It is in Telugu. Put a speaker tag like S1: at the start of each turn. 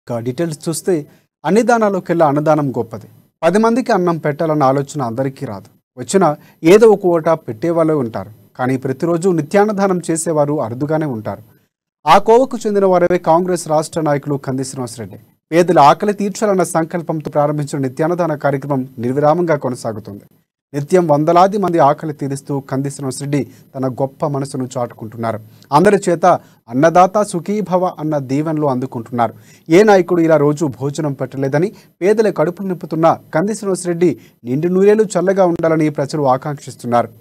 S1: ఇక డీటెయిల్స్ చూస్తే అన్ని దానాల్లోకెల్లా అన్నదానం గొప్పది పది మందికి అన్నం పెట్టాలన్న ఆలోచన అందరికీ రాదు వచ్చిన ఏదో ఒక ఓట పెట్టేవాళ్ళే ఉంటారు కానీ ప్రతిరోజు నిత్యాన్నదానం చేసేవారు అరుదుగానే ఉంటారు ఆ కోవకు చెందిన వారే కాంగ్రెస్ రాష్ట్ర నాయకులు కంది శ్రీనివాసరెడ్డి పేదల ఆకలి తీర్చాలన్న సంకల్పంతో ప్రారంభించిన నిత్యాన్నదాన కార్యక్రమం నిర్విరామంగా కొనసాగుతుంది నిత్యం వందలాది మంది ఆకలి తీరుస్తూ కంది శ్రీనివాసరెడ్డి తన గొప్ప మనసును చాటుకుంటున్నారు అందరి చేత అన్నదాత సుఖీభవ అన్న దీవెనలు అందుకుంటున్నారు ఏ నాయకుడు ఇలా రోజు భోజనం పెట్టలేదని పేదల కడుపులు నింపుతున్న కంది శ్రీనివాసరెడ్డి నిండు నూరేళ్లు చల్లగా ఉండాలని ప్రజలు ఆకాంక్షిస్తున్నారు